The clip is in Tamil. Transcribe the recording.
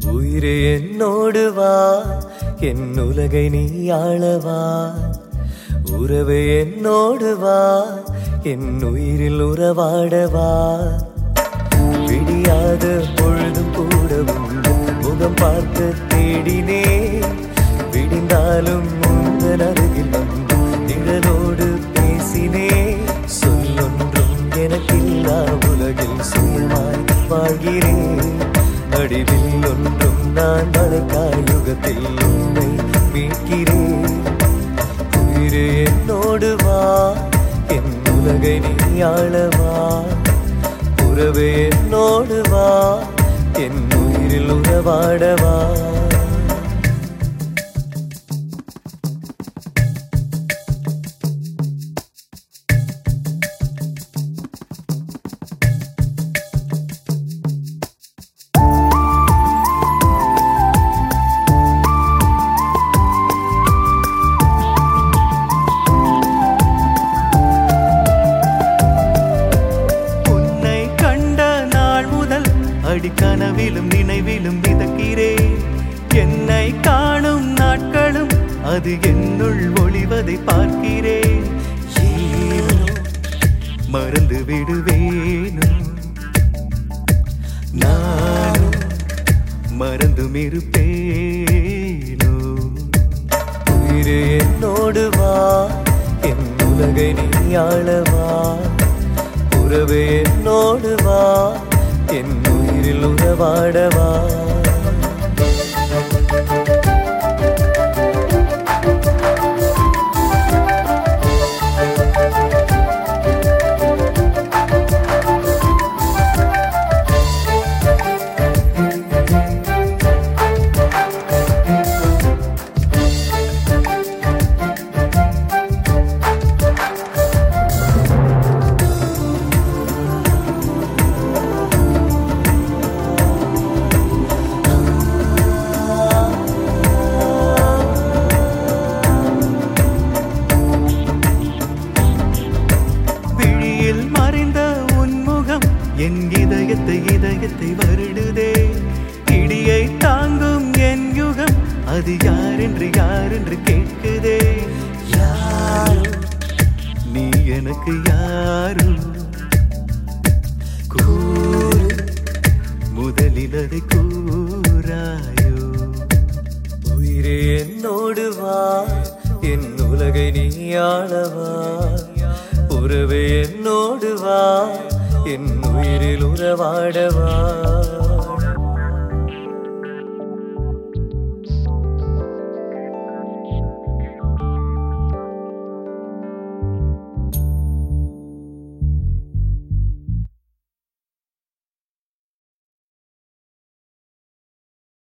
உயிரே என்னோடு வா என் உலகை நீ ஆளவா உறவே என்னோடு வா என் உயிரில் உறவாடவா விடியாத பொழுதும் கூடவும் முகம் பார்த்து தேடினே விடிந்தாலும் முந்தன் அருகில் வந்து நிழலோடு பேசினே சொல்லொன்றும் எனக்கில்லா உலகில் சுயமாய் வாழ்கிறேன் அடிவில் ஒன்றும் நான் மழைக்காய் யுகத்தில் உன்னை மீட்கிறேன் உயிரே என்னோடு வா என் உலகை நீ ஆளவா உறவே என்னோடு வா என் உயிரில் உறவாடவா உன்னை கண்ட நாள் முதல் அடிக்கனவிலும் நினைவிலும் மிதக்கிறேன் என்னை காணும் நாட்களும் அது என்னுள் ஒளிவதை பார்க்கிறேன் ஏனோ மறந்து விடுவேனோ நானும் மறந்தும் இருப்பேனோ உயிரே என்னோடு வா என் உலகை நீ ஆளவா உறவே என்னோடு வா என் உயிரில் உறவாடவா விழியில் மறைந்த உன்முகம் என் இதயத்தை இதயத்தை வருடுதே இடியை தாங்கும் என் யுகம் அது யாரென்று யாரென்று கேட்குதே யாரோ நீ எனக்கு யாரு கூறு முதலில் அதை கூறாயோ உயிரே என்னோடு வா என் உலகை நீ ஆளவா உறவே என்னோடு வா என் உயிரில் உறவாடவா